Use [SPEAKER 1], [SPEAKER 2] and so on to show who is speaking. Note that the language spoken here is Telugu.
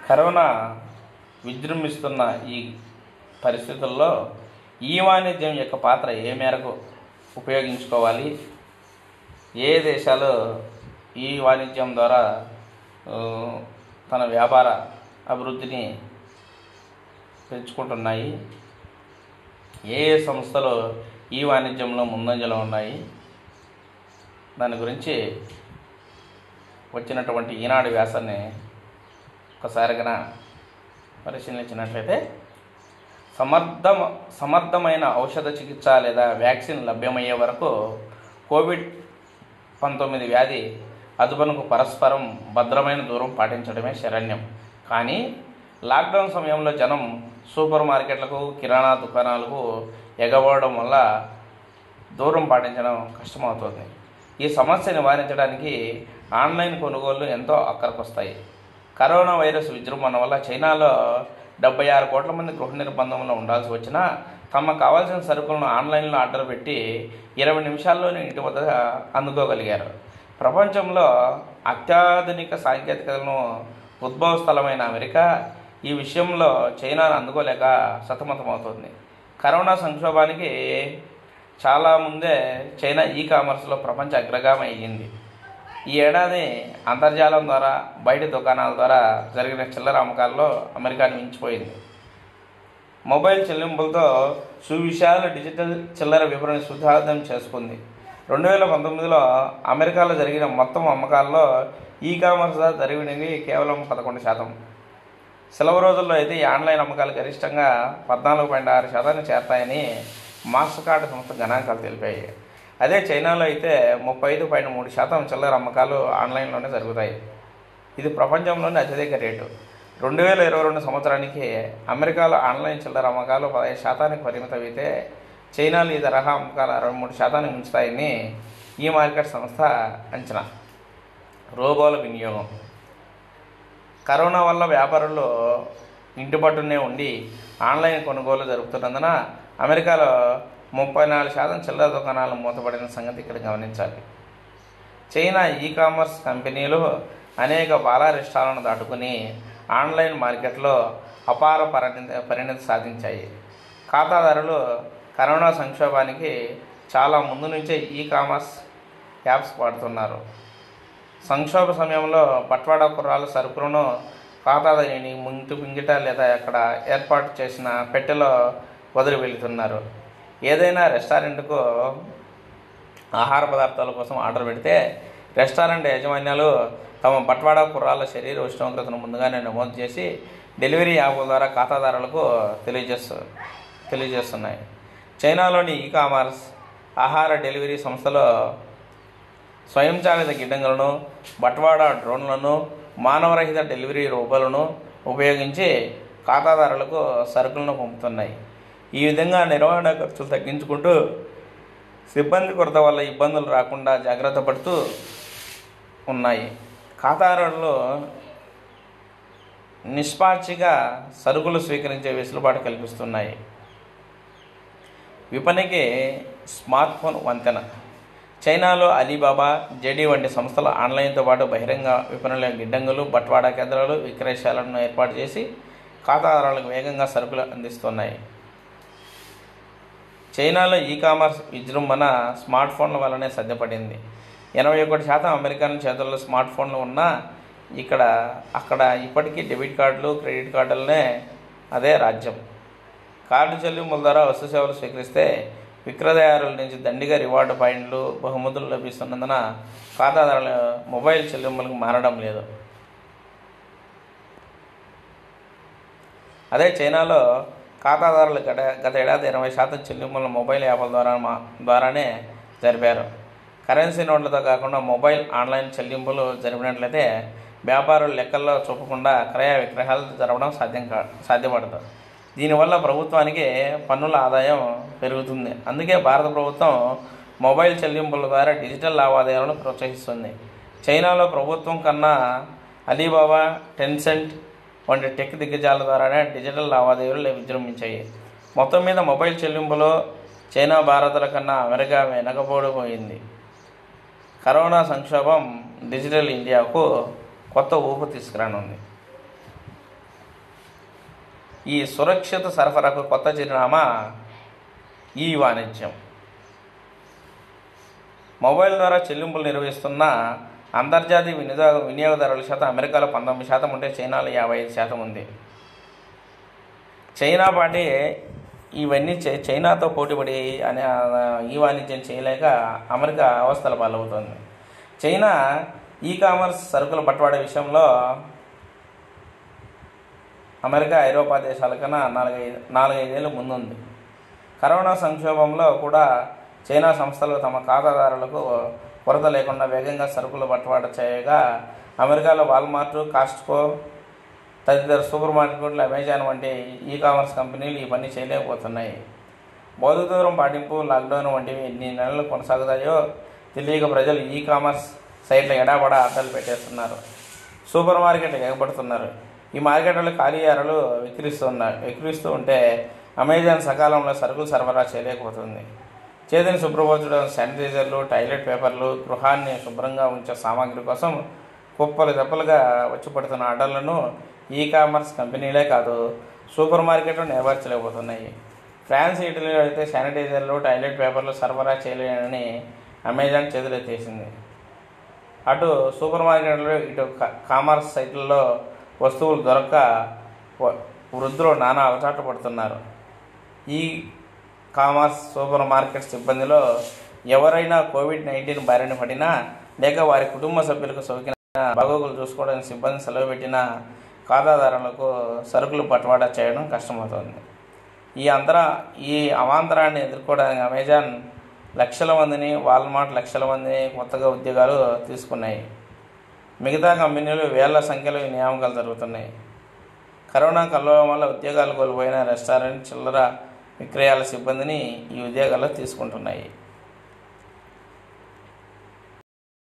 [SPEAKER 1] కరోనా విజృంభిస్తున్న ఈ పరిస్థితుల్లో ఈ వాణిజ్యం యొక్క పాత్ర ఏ మేరకు ఉపయోగించుకోవాలి ఏ దేశాలు ఈ వాణిజ్యం ద్వారా ఆ, తన వ్యాపార అభివృద్ధిని పెంచుకుంటున్నాయి ఏ ఏ సంస్థలు ఈ వాణిజ్యంలో ముందంజలో ఉన్నాయి దాని గురించి వచ్చినటువంటి ఈనాడు వ్యాసాన్ని ఒకసారిగా పరిశీలించినట్లయితే సమర్థం సమర్థమైన ఔషధ చికిత్స లేదా వ్యాక్సిన్ లభ్యమయ్యే వరకు కోవిడ్ పంతొమ్మిది వ్యాధి అదుపునకు పరస్పరం భద్రమైన దూరం పాటించడమే శరణ్యం కానీ లాక్డౌన్ సమయంలో జనం సూపర్ మార్కెట్లకు కిరాణా దుకాణాలకు ఎగబడడం వల్ల దూరం పాటించడం కష్టమవుతుంది ఈ సమస్య నివారించడానికి ఆన్లైన్ కొనుగోళ్లు ఎంతో అక్కరకొస్తాయి కరోనా వైరస్ విజృంభణ వల్ల చైనాలో డెబ్బై ఆరు కోట్ల మంది గృహ నిర్బంధంలో ఉండాల్సి వచ్చినా తమకు కావాల్సిన సరుకులను ఆన్లైన్లో ఆర్డర్ పెట్టి ఇరవై నిమిషాల్లోనే ఇంటి వద్ద అందుకోగలిగారు ప్రపంచంలో అత్యాధునిక సాంకేతికతలను ఉద్భవ స్థలమైన అమెరికా ఈ విషయంలో చైనాను అందుకోలేక సతమతమవుతుంది కరోనా సంక్షోభానికి చాలా ముందే చైనా ఈ కామర్స్లో ప్రపంచ అగ్రగామి అయ్యింది ఈ ఏడాది అంతర్జాలం ద్వారా బయట దుకాణాల ద్వారా జరిగిన చిల్లర అమ్మకాల్లో అమెరికాని మించిపోయింది మొబైల్ చెల్లింపులతో సువిశాల డిజిటల్ చిల్లర విపణి సుధార్థం చేసుకుంది రెండు వేల పంతొమ్మిదిలో అమెరికాలో జరిగిన మొత్తం అమ్మకాల్లో ఈ కామర్స్ జరిగినవి కేవలం పదకొండు శాతం సెలవు రోజుల్లో అయితే ఈ ఆన్లైన్ అమ్మకాలు గరిష్టంగా పద్నాలుగు పాయింట్ ఆరు శాతాన్ని చేరతాయని మాస్టర్ కార్డు సంస్థ గణాంకాలు తెలిపాయి అదే చైనాలో అయితే ముప్పై ఐదు పాయింట్ మూడు శాతం చిల్లర అమ్మకాలు ఆన్లైన్లోనే జరుగుతాయి ఇది ప్రపంచంలోనే అత్యధిక రేటు రెండు వేల ఇరవై రెండు సంవత్సరానికి అమెరికాలో ఆన్లైన్ చిల్లర అమ్మకాలు పదహైదు శాతానికి పరిమితమైతే చైనాలో ఈ తరహా అమ్మకాలు అరవై మూడు శాతానికి మించుతాయని ఈ మార్కెట్ సంస్థ అంచనా రోబోల వినియోగం కరోనా వల్ల వ్యాపారులు ఇంటి పట్టునే ఉండి ఆన్లైన్ కొనుగోలు జరుపుతున్నందున అమెరికాలో ముప్పై నాలుగు శాతం చిల్లర దుకాణాలు మూతపడిన సంగతి ఇక్కడ గమనించాలి చైనా ఈ కామర్స్ కంపెనీలు అనేక బాలారిష్టాలను దాటుకుని ఆన్లైన్ మార్కెట్లో అపార పరిణతి పరిణతి సాధించాయి ఖాతాదారులు కరోనా సంక్షోభానికి చాలా ముందు నుంచే ఈ కామర్స్ యాప్స్ వాడుతున్నారు సంక్షోభ సమయంలో పట్వాడా కుర్రాలు సరుకులను ఖాతాదారుని ముందు పింగిట లేదా అక్కడ ఏర్పాటు చేసిన పెట్టెలో వదిలి వెళుతున్నారు ఏదైనా రెస్టారెంట్కు ఆహార పదార్థాల కోసం ఆర్డర్ పెడితే రెస్టారెంట్ యాజమాన్యాలు తమ బట్వాడా కుర్రాళ్ళ శరీర ఉష్ణోగ్రతను ముందుగానే నమోదు చేసి డెలివరీ యాప్ల ద్వారా ఖాతాదారులకు తెలియజేస్తూ తెలియజేస్తున్నాయి చైనాలోని ఈ కామర్స్ ఆహార డెలివరీ సంస్థలో స్వయంచాలిత గిడ్డంగులను బట్వాడా డ్రోన్లను మానవరహిత డెలివరీ రోబోలను ఉపయోగించి ఖాతాదారులకు సరుకులను పంపుతున్నాయి ఈ విధంగా నిర్వహణ ఖర్చులు తగ్గించుకుంటూ సిబ్బంది కొరత వల్ల ఇబ్బందులు రాకుండా జాగ్రత్త పడుతూ ఉన్నాయి ఖాతాదారులు నిష్పాక్షిగా సరుకులు స్వీకరించే వెసులుబాటు కల్పిస్తున్నాయి విపణికి స్మార్ట్ ఫోన్ వంతెన చైనాలో అలీబాబా జెడి వంటి సంస్థలు ఆన్లైన్తో పాటు బహిరంగ విపణుల గిడ్డంగులు బట్వాడా కేంద్రాలు విక్రయశాలను ఏర్పాటు చేసి ఖాతాదారులకు వేగంగా సరుకులు అందిస్తున్నాయి చైనాలో ఈ కామర్స్ విజృంభణ స్మార్ట్ ఫోన్ల వల్లనే సాధ్యపడింది ఎనభై ఒకటి శాతం అమెరికన్ చేతుల్లో స్మార్ట్ ఫోన్లు ఉన్నా ఇక్కడ అక్కడ ఇప్పటికీ డెబిట్ కార్డులు క్రెడిట్ కార్డులనే అదే రాజ్యం కార్డు చెల్లింపుల ద్వారా వస్తు సేవలు స్వీకరిస్తే విక్రయదారుల నుంచి దండిగా రివార్డు పాయింట్లు బహుమతులు లభిస్తున్నందున ఖాతాదారుల మొబైల్ చెల్లింపులకు మారడం లేదు అదే చైనాలో ఖాతాదారులు గత గత ఏడాది ఇరవై శాతం చెల్లింపులను మొబైల్ యాప్ల ద్వారా మా ద్వారానే జరిపారు కరెన్సీ నోట్లతో కాకుండా మొబైల్ ఆన్లైన్ చెల్లింపులు జరిపినట్లయితే వ్యాపారులు లెక్కల్లో చూపకుండా క్రయ విక్రయాలు జరపడం సాధ్యం కా సాధ్యపడదు దీనివల్ల ప్రభుత్వానికి పన్నుల ఆదాయం పెరుగుతుంది అందుకే భారత ప్రభుత్వం మొబైల్ చెల్లింపుల ద్వారా డిజిటల్ లావాదేవీలను ప్రోత్సహిస్తుంది చైనాలో ప్రభుత్వం కన్నా అలీబాబా టెన్సెంట్ వంటి టెక్ దిగ్గజాల ద్వారానే డిజిటల్ లావాదేవీలు విజృంభించాయి మొత్తం మీద మొబైల్ చెల్లింపులో చైనా భారత్ల కన్నా అమెరికా వెనకపోడిపోయింది కరోనా సంక్షోభం డిజిటల్ ఇండియాకు కొత్త ఊపు తీసుకురానుంది ఈ సురక్షిత సరఫరాకు కొత్త చిరునామా ఈ వాణిజ్యం మొబైల్ ద్వారా చెల్లింపులు నిర్వహిస్తున్న అంతర్జాతీయ వినియోగ వినియోగదారుల శాతం అమెరికాలో పంతొమ్మిది శాతం ఉంటే చైనాలో యాభై ఐదు శాతం ఉంది చైనా పాటే ఇవన్నీ చై- చైనాతో పోటీపడి అనే ఆ, ఈ వాణిజ్యం చేయలేక అమెరికా అవస్థల పాలవుతుంది చైనా ఈ కామర్స్ సరుకుల పట్టుబడే విషయంలో అమెరికా ఐరోపా దేశాల కన్నా నాలుగైదు నాలుగైదేళ్ళు ముందుంది కరోనా సంక్షోభంలో కూడా చైనా సంస్థలు తమ ఖాతాదారులకు కొరత లేకుండా వేగంగా సరుకులు బట్టుబాటు చేయగా అమెరికాలో వాల్మార్ట్ కాస్ట్కో తదితర సూపర్ మార్కెట్లు అమెజాన్ వంటి ఈ కామర్స్ కంపెనీలు ఈ పని చేయలేకపోతున్నాయి బౌద్ధ దూరం పాటింపు లాక్డౌన్ వంటివి ఎన్ని నెలలు కొనసాగుతాయో తెలియక ప్రజలు ఈ కామర్స్ సైట్ల ఎడాబడా అడ్డాలు పెట్టేస్తున్నారు సూపర్ మార్కెట్లు ఎగబడుతున్నారు ఈ మార్కెట్లో ఖాళీ ధరలు విక్రిస్తున్నారు విక్రిస్తూ ఉంటే అమెజాన్ సకాలంలో సరుకులు సరఫరా చేయలేకపోతుంది చేతిని శుభ్రపరచడం శానిటైజర్లు టాయిలెట్ పేపర్లు గృహాన్ని శుభ్రంగా ఉంచే సామాగ్రి కోసం కుప్పలు తెప్పలుగా వచ్చి పడుతున్న ఆర్డర్లను ఈ కామర్స్ కంపెనీలే కాదు సూపర్ మార్కెట్లు నెరవేర్చలేకపోతున్నాయి ఫ్రాన్స్ ఇటలీలో అయితే శానిటైజర్లు టాయిలెట్ పేపర్లు సరఫరా చేయలేనని అమెజాన్ చేతులెత్తేసింది అటు సూపర్ మార్కెట్లో ఇటు కా- కామర్స్ సైట్లలో వస్తువులు దొరక్క వ- వృద్ధులు నానా అవచాట పడుతున్నారు ఈ కామర్స్ సూపర్ మార్కెట్ సిబ్బందిలో ఎవరైనా కోవిడ్ నైన్టీన్ బారిన పడినా లేక వారి కుటుంబ సభ్యులకు సోకిన బాగోగులు చూసుకోవడానికి సిబ్బంది సెలవు పెట్టిన ఖాతాదారులకు సరుకులు పట్టుబడ చేయడం కష్టమవుతుంది ఈ అంతర ఈ అవాంతరాన్ని ఎదుర్కోవడానికి అమెజాన్ లక్షల మందిని వాల్మార్ట్ లక్షల మందిని కొత్తగా ఉద్యోగాలు తీసుకున్నాయి మిగతా కంపెనీలు వేల సంఖ్యలో ఈ నియామకాలు జరుగుతున్నాయి కరోనా కలవడం వల్ల ఉద్యోగాలు కోల్పోయిన రెస్టారెంట్ చిల్లర విక్రయాల సిబ్బందిని ఈ ఉద్యోగాల్లో తీసుకుంటున్నాయి